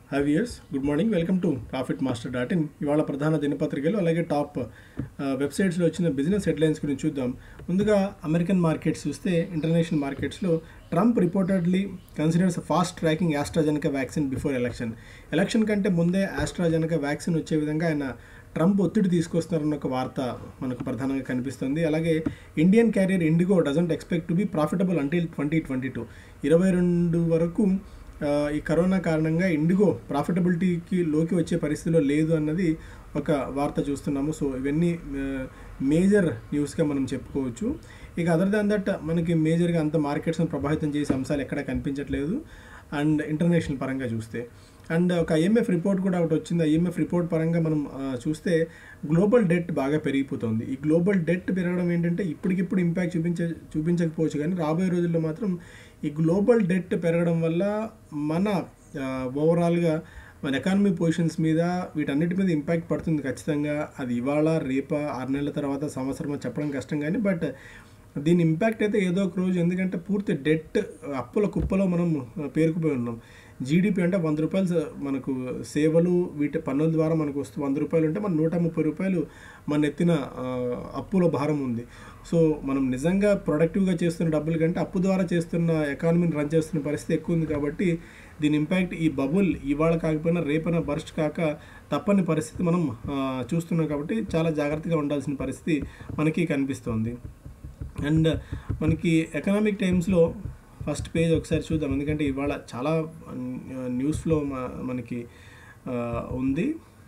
high years good morning welcome to profit master dot in ఇవాళ ప్రధాన దినపత్రికలు అలాగే top ఆ, వెబ్సైట్స్లో వచ్చిన బిజినెస్ హెడ్లైన్స్ గురించి చూద్దాం ముందుగా అమెరికన్ మార్కెట్స్ చూస్తే ఇంటర్నేషనల్ మార్కెట్స్లో Trump reportedly considers fast tracking AstraZeneca vaccine before election election కంటే ముందే ఆస్ట్రాజెనకా వ్యాక్సిన్ వచ్చే విధంగా ఆయన ట్రంప్ ఒత్తిడి తీసుకొస్తున్నారన్న ఒక వార్త మనకు ప్రధానంగా కనిపిస్తుంది అలాగే Indian carrier IndiGo doesn't expect to be profitable until twenty twenty two ఇరవై రెండు వరకు ఆ, ఈ కరోనా కారణంగా ఇండిగో ప్రాఫిటబిలిటీకి లోకి వచ్చే పరిస్థితిలో లేదు అన్నది ఒక వార్త చూస్తున్నాము సో ఇవన్నీ మేజర్ న్యూస్గా మనం చెప్పుకోవచ్చు ఇక అదర్ దాన్ దట్ మనకి మేజర్గా అంత మార్కెట్స్ని ప్రభావితం చేసే అంశాలు ఎక్కడ కనిపించట్లేదు అండ్ ఇంటర్నేషనల్ పరంగా చూస్తే అండ్ ఒక ఐఎంఎఫ్ రిపోర్ట్ కూడా ఒకటి వచ్చింది ఐఎంఎఫ్ రిపోర్ట్ పరంగా మనం ఆ, చూస్తే గ్లోబల్ డెట్ బాగా పెరిగిపోతుంది ఈ గ్లోబల్ డెట్ పెరగడం ఏంటంటే ఇప్పటికిప్పుడు ఇంపాక్ట్ చూపించ చూపించకపోవచ్చు కానీ రాబోయే రోజుల్లో మాత్రం ఈ గ్లోబల్ డెట్ పెరగడం వల్ల మన ఓవరాల్గా మన ఎకానమీ పొజిషన్స్ మీద వీటన్నిటి మీద ఇంపాక్ట్ పడుతుంది ఖచ్చితంగా అది ఇవాళ రేప ఆరు నెలల తర్వాత సంవత్సరం అని చెప్పడం కష్టం కానీ బట్ దీని ఇంపాక్ట్ అయితే ఏదో ఒక రోజు ఎందుకంటే పూర్తి డెట్ అప్పుల కుప్పలో మనం ఆ, పేరుకుపోయి ఉన్నాం జీడిపి అంటే వంద రూపాయలు స- మనకు సేవలు వీటి పన్నుల ద్వారా మనకు వస్తూ వంద రూపాయలు ఉంటే మన నూట ముప్పై రూపాయలు మన ఎత్తిన ఆ, అప్పుల భారం ఉంది సో మనం నిజంగా ప్రొడక్టివ్గా చేస్తున్న డబ్బుల కంటే అప్పు ద్వారా చేస్తున్న ఎకానమీని రన్ చేస్తున్న పరిస్థితి ఎక్కువ ఉంది కాబట్టి దీని ఇంపాక్ట్ ఈ బబుల్ ఇవాళ కాకపోయినా రేపైనా బర్స్ట్ కాక తప్పని పరిస్థితి మనం ఆ, చూస్తున్నాం కాబట్టి చాలా జాగ్రత్తగా ఉండాల్సిన పరిస్థితి మనకి కనిపిస్తోంది అండ్ మనకి ఎకనామిక్ టైమ్స్లో ఫస్ట్ పేజ్ ఒకసారి చూద్దాం ఎందుకంటే ఇవాళ చాలా న్యూస్ ఫ్లో మనకి ఆ, ఉంది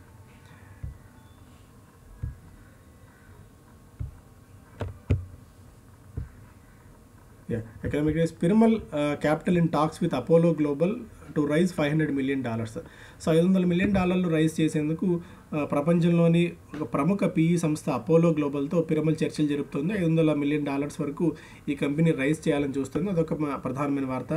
Economic Times Piramal capital in talks with Apollo global to raise five hundred million dollars so ఐదు వందల మిలియన్ డాలర్లు రైజ్ చేసేందుకు ఆ, ప్రపంచంలోని ఒక ప్రముఖ పీఈ సంస్థ అపోలో గ్లోబల్తో పిరమల్ చర్చలు జరుపుతుంది ఐదు వందల మిలియన్ డాలర్స్ వరకు ఈ కంపెనీ రైజ్ చేయాలని చూస్తుంది అదొక మా ప్రధానమైన వార్త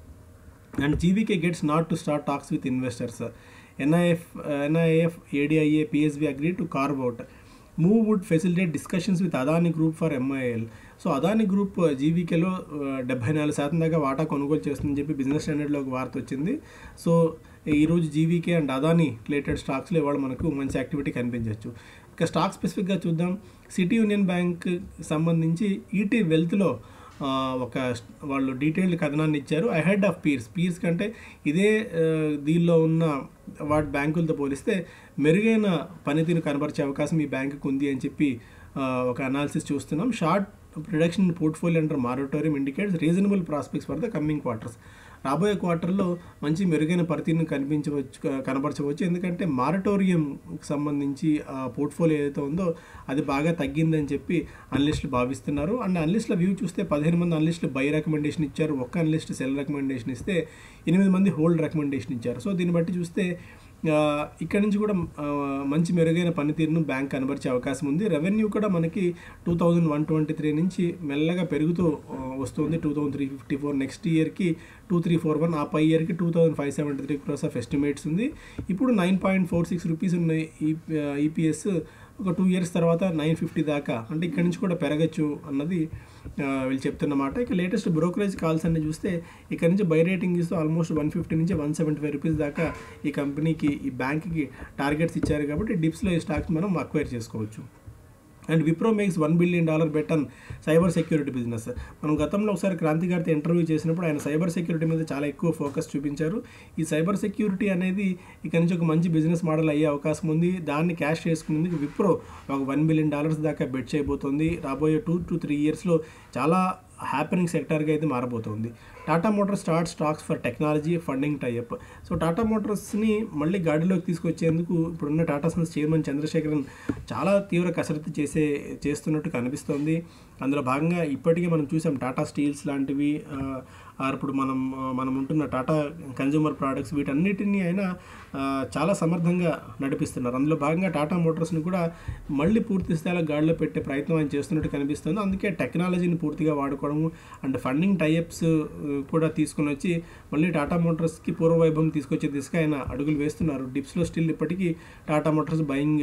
and GVK gets nod to start talks with investors NIF NIF ADIA PSB agree to carve out move would facilitate discussions with Adani group for MIL so Adani group జీవీకేలో డెబ్బై నాలుగు శాతం దాకా వాటా కొనుగోలు చేస్తుందని చెప్పి బిజినెస్ స్టాండర్డ్లో ఒక వార్త వచ్చింది సో ఈరోజు జీవీకే అండ్ అదాని రిలేటెడ్ స్టాక్స్లో ఇవాళ మనకు మంచి యాక్టివిటీ కనిపించవచ్చు ఇక స్టాక్ స్పెసిఫిక్గా చూద్దాం సిటీ యూనియన్ బ్యాంక్ సంబంధించి ఈటీ వెల్త్లో ఆ, ఒక స్ట్- వాళ్ళు డీటెయిల్డ్ కథనాన్ని ఇచ్చారు అహెడ్ ఆఫ్ పీర్స్ పీర్స్ కంటే ఇదే ఆ, దీనిలో ఉన్న వాటి బ్యాంకులతో పోలిస్తే మెరుగైన పనితీరు కనబరిచే అవకాశం ఈ బ్యాంకుకు ఉంది అని చెప్పి ఆ, ఒక అనాలిసిస్ చూస్తున్నాం sharp reduction in portfolio under moratorium indicates reasonable prospects for the coming quarters రాబోయే క్వార్టర్లో మంచి మెరుగైన పనితీరును కనిపించవచ్చు క- కనబరచవచ్చు ఎందుకంటే మారటోరియం సంబంధించి ఆ పోర్ట్ఫోలియో ఏదైతే ఉందో అది బాగా తగ్గిందని చెప్పి అనలిస్టులు భావిస్తున్నారు అండ్ అనలిస్టుల వ్యూ చూస్తే పదిహేను మంది అనలిస్టులు బై రికమెండేషన్ ఇచ్చారు ఒక్క అనలిస్ట్ సెల్ రికమెండేషన్ ఇస్తే ఎనిమిది మంది హోల్డ్ రికమెండేషన్ ఇచ్చారు సో దీన్ని బట్టి చూస్తే ఆ, ఇక్కడి నుంచి కూడా ఆ, మంచి మెరుగైన పనితీరును బ్యాంక్ కనబరిచే అవకాశం ఉంది రెవెన్యూ కూడా మనకి two thousand one twenty three నుంచి మెల్లగా పెరుగుతూ ఆ, వస్తుంది two thousand three fifty four next ఇయర్కి టూ త్రీ ఫోర్ వన్ ఆ పై ఇయర్కి two thousand five seventy three crores of estimates ఉంది ఇప్పుడు nine point four six rupees ఉన్న ఈ ఈపీఎస్ ఒక టూ ఇయర్స్ తర్వాత నైన్ ఫిఫ్టీ దాకా అంటే ఇక్కడి నుంచి కూడా పెరగచ్చు అన్నది ఆ, వీళ్ళు చెప్తున్నమాట ఇక లేటెస్ట్ బ్రోకరేజ్ కాల్స్ అన్ని చూస్తే ఇక్కడ నుంచి బై రేటింగ్ ఇస్తూ ఆల్మోస్ట్ వన్ ఫిఫ్టీ నుంచి వన్ సెవెంటీ ఫైవ్ రూపీస్ దాకా ఈ కంపెనీకి ఈ బ్యాంక్కి టార్గెట్స్ ఇచ్చారు కాబట్టి డిప్స్లో ఈ స్టాక్స్ మనం అక్వైర్ చేసుకోవచ్చు and Wipro makes one billion dollar bet on cyber security business మనం గతంలో ఒకసారి క్రాంతి గారితో ఇంటర్వ్యూ చేసినప్పుడు ఆయన సైబర్ సెక్యూరిటీ మీద చాలా ఎక్కువ ఫోకస్ చూపించారు ఈ సైబర్ సెక్యూరిటీ అనేది ఇక్కడ నుంచి ఒక మంచి బిజినెస్ మోడల్ అయ్యే అవకాశం ఉంది దాన్ని క్యాష్ చేసుకునేందుకు విప్రో ఒక వన్ బిలియన్ డాలర్స్ దాకా బెట్ చేయబోతోంది రాబోయే టూ టు త్రీ ఇయర్స్లో చాలా హ్యాపెనింగ్ సెక్టర్గా అయితే మారబోతోంది Tata Motors start talks for technology funding tie up so Tata మోటార్స్ని మళ్ళీ గాడిలోకి తీసుకొచ్చేందుకు ఇప్పుడున్న టాటా సన్స్ చైర్మన్ చంద్రశేఖరన్ చాలా తీవ్ర కసరత్తు చేసే చేస్తున్నట్టు కనిపిస్తోంది అందులో భాగంగా ఇప్పటికే మనం చూసాం టాటా స్టీల్స్ లాంటివి ఆ, ఆర్ ఇప్పుడు మనం ఆ, మనం ఉంటున్న టాటా కన్జ్యూమర్ ప్రోడక్ట్స్ వీటన్నిటిని ఆయన ఆ, చాలా సమర్థంగా నడిపిస్తున్నారు అందులో భాగంగా టాటా మోటార్స్ని కూడా మళ్ళీ పూర్తి స్థాయిలో గాడిలో పెట్టే ప్రయత్నం ఆయన చేస్తున్నట్టు కనిపిస్తుంది అందుకే టెక్నాలజీని పూర్తిగా వాడుకోవడము అండ్ ఫండింగ్ టైఅప్స్ కూడా తీసుకుని వచ్చి మళ్ళీ టాటా మోటార్స్కి పూర్వవైభవం తీసుకొచ్చే దిశగా ఆయన అడుగులు వేస్తున్నారు డిప్స్లో స్టిల్ ఇప్పటికీ టాటా మోటార్స్ బయింగ్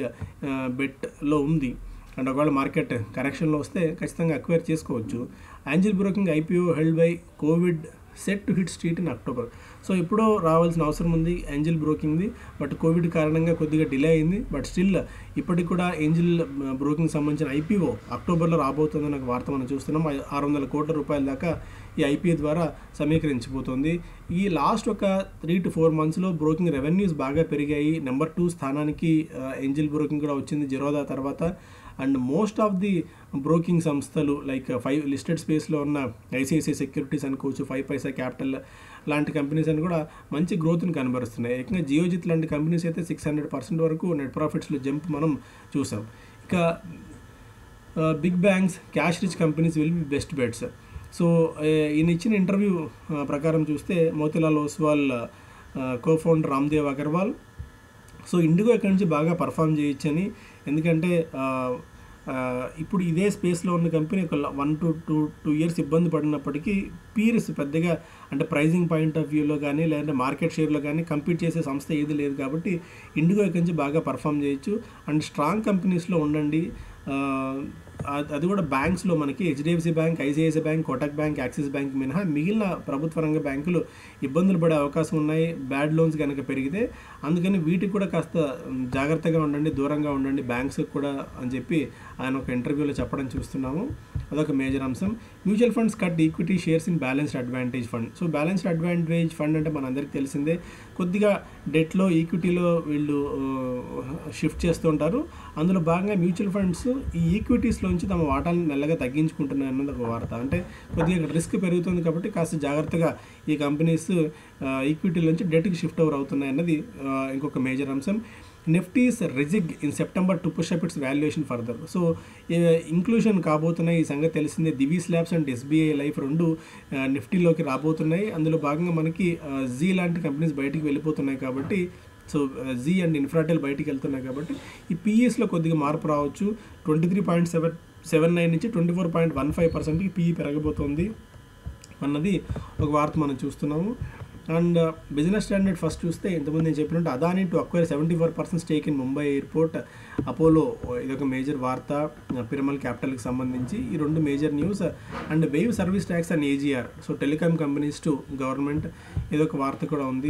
బెట్లో ఉంది అండ్ ఒకవేళ మార్కెట్ కరెక్షన్లో వస్తే ఖచ్చితంగా అక్వైర్ చేసుకోవచ్చు Angel broking IPO held by COVID set to hit street in October so ఎప్పుడో రావాల్సిన అవసరం ఉంది ఏంజిల్ బ్రోకింగ్ది బట్ కోవిడ్ కారణంగా కొద్దిగా డిలే అయింది బట్ స్టిల్ ఇప్పటికి కూడా ఏంజిల్ బ్రోకింగ్ సంబంధించిన ఐపీఓ అక్టోబర్లో రాబోతుందని ఒక వార్త మనం చూస్తున్నాం ఆరు వందల కోట్ల రూపాయల దాకా ఈ ఐపీఓ ద్వారా సమీకరించిపోతుంది ఈ లాస్ట్ ఒక త్రీ టు ఫోర్ మంత్స్లో బ్రోకింగ్ రెవెన్యూస్ బాగా పెరిగాయి నెంబర్ టూ స్థానానికి ఏంజిల్ బ్రోకింగ్ కూడా వచ్చింది జిరోదా తర్వాత and most of the broking సంస్థలు లైక్ ఫైవ్ లిస్టెడ్ స్పేస్లో ఉన్న ఐసిఐసిఐ సెక్యూరిటీస్ అనుకోవచ్చు ఫైవ్ పైసా క్యాపిటల్ లాంటి కంపెనీస్ అని కూడా మంచి గ్రోత్ని కనబరుస్తున్నాయి ఏకంగా జియోజిత్ లాంటి కంపెనీస్ అయితే సిక్స్ హండ్రెడ్ పర్సెంట్ వరకు నెట్ ప్రాఫిట్స్లో జంప్ మనం చూసాం ఇక big banks cash rich companies will be best bets so ఈయన ఇచ్చిన ఇంటర్వ్యూ ప్రకారం చూస్తే Motilal Oswal co founder Ramdeo Agrawal so IndiGo ఇక్కడి నుంచి బాగా పర్ఫామ్ చేయొచ్చని ఎందుకంటే ఇప్పుడు ఇదే స్పేస్లో ఉన్న కంపెనీ ఒక one to two two years ఇబ్బంది పడినప్పటికీ పీర్స్ పెద్దగా అంటే ప్రైజింగ్ పాయింట్ ఆఫ్ వ్యూలో కానీ లేదంటే మార్కెట్ షేర్లో కానీ కంపీట్ చేసే సంస్థ ఏది లేదు కాబట్టి ఇండిగో ఇక్కడి నుంచి బాగా పర్ఫామ్ చేయొచ్చు అండ్ స్ట్రాంగ్ కంపెనీస్లో ఉండండి అది కూడా బ్యాంక్స్లో మనకి HDFC bank ICICI bank Kotak bank Axis bank మినహా మిగిలిన ప్రభుత్వ రంగ బ్యాంకులు ఇబ్బందులు పడే అవకాశం ఉన్నాయి బ్యాడ్ లోన్స్ కనుక పెరిగితే అందుకని వీటికి కూడా కాస్త జాగ్రత్తగా ఉండండి దూరంగా ఉండండి బ్యాంక్స్ కూడా అని చెప్పి ఆయన ఒక ఇంటర్వ్యూలో చెప్పడం చూస్తున్నాము అదొక మేజర్ అంశం mutual funds cut equity shares in balanced advantage fund so balanced advantage fund అంటే మనందరికీ తెలిసిందే కొద్దిగా డెట్లో ఈక్విటీలో వీళ్ళు షిఫ్ట్ చేస్తూ ఉంటారు అందులో భాగంగా మ్యూచువల్ ఫండ్స్ ఈ ఈక్విటీస్లోంచి తమ వాటాలను మెల్లగా తగ్గించుకుంటున్నాయి అన్నది ఒక వార్త అంటే కొద్దిగా రిస్క్ పెరుగుతుంది కాబట్టి కాస్త జాగ్రత్తగా ఈ కంపెనీస్ ఈక్విటీలోంచి డెట్కి షిఫ్ట్ ఓవర్ అవుతున్నాయి అన్నది ఇంకొక మేజర్ అంశం Nifty's rejig in September to push up its valuation further so inclusion కాబోతున్నాయి ఈ సంగతి తెలిసిందే Divi's labs and SBI life రెండు నిఫ్టీలోకి రాబోతున్నాయి అందులో భాగంగా మనకి జీ లాంటి కంపెనీస్ బయటికి వెళ్ళిపోతున్నాయి కాబట్టి సో జీ అండ్ ఇన్ఫ్రాటెల్ బయటికి వెళ్తున్నాయి కాబట్టి ఈ పీఈఎస్లో కొద్దిగా మార్పు రావచ్చు twenty three point seven seven nine నుంచి twenty four point one five పర్సెంట్కి పీఈ పెరగబోతోంది అన్నది ఒక వార్త మనం చూస్తున్నాము అండ్ బిజినెస్ స్టాండర్డ్ ఫస్ట్ చూస్తే ఇంతకుముందు నేను చెప్పినట్టు Adani to acquire seventy four percent stake in Mumbai airport Apollo ఇదొక మేజర్ వార్త పిరమల్ క్యాపిటల్కి సంబంధించి ఈ రెండు major news and waive service tax and AGR so telecom companies to government ఇదొక వార్త కూడా ఉంది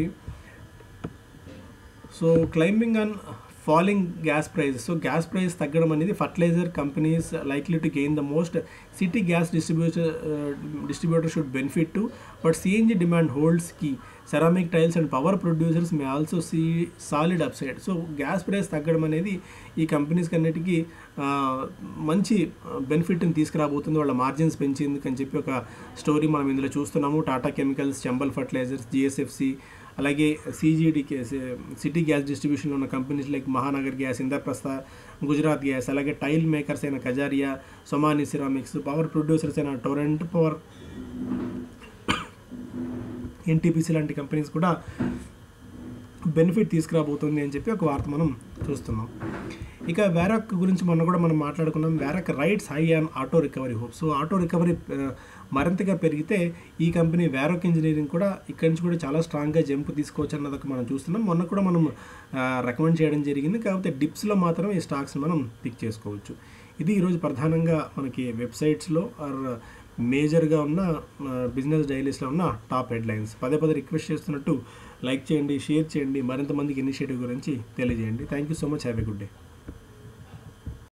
so climbing on falling gas price so gas price తగ్గడం అనేది fertiliser companies likely to gain the most city gas distributor distributor should benefit too but CNG demand holds కి ceramic tiles and power producers may also see solid upside so gas price తగ్గడం అనేది ఈ companies అన్నిటికీ మంచి బెనిఫిట్ని తీసుకురాబోతుంది వాళ్ళ margins పెంచేందుకు అని చెప్పి ఒక స్టోరీ మనం ఇందులో చూస్తున్నాము Tata chemicals Chambal fertilisers GSFC అలాగే సీజీడీ సిటీ గ్యాస్ డిస్ట్రిబ్యూషన్లో ఉన్న companies like Mahanagar gas Indraprastha Gujarat gas అలాగే టైల్ మేకర్స్ అయిన Kajaria Somany ceramics power producers అయిన టొరెంట్ పవర్ ఎన్టీపీసీ లాంటి కంపెనీస్ కూడా బెనిఫిట్ తీసుకురాబోతుంది అని చెప్పి ఒక వార్త మనం చూస్తున్నాం ఇక వ్యారక్ గురించి మొన్న కూడా మనం మాట్లాడుకున్నాం Varroc rides high on auto recovery hope so auto recovery మరింతగా పెరిగితే ఈ కంపెనీ వ్యారక్ ఇంజనీరింగ్ కూడా ఇక్కడి నుంచి కూడా చాలా స్ట్రాంగ్గా జంప్ తీసుకోవచ్చు అన్నది మనం చూస్తున్నాం మొన్న కూడా మనం రికమెండ్ చేయడం జరిగింది కాకపోతే డిప్స్లో మాత్రం ఈ స్టాక్స్ మనం పిక్ చేసుకోవచ్చు ఇది ఈరోజు ప్రధానంగా మనకి వెబ్సైట్స్లో ఆర్ మేజర్గా ఉన్న బిజినెస్ డైలీస్లో ఉన్న టాప్ హెడ్లైన్స్ పదే పదే రిక్వెస్ట్ చేస్తున్నట్టు లైక్ చేయండి షేర్ చేయండి మరింత మందికి ఇనిషియేటివ్ గురించి తెలియజేయండి thank you so much have a good day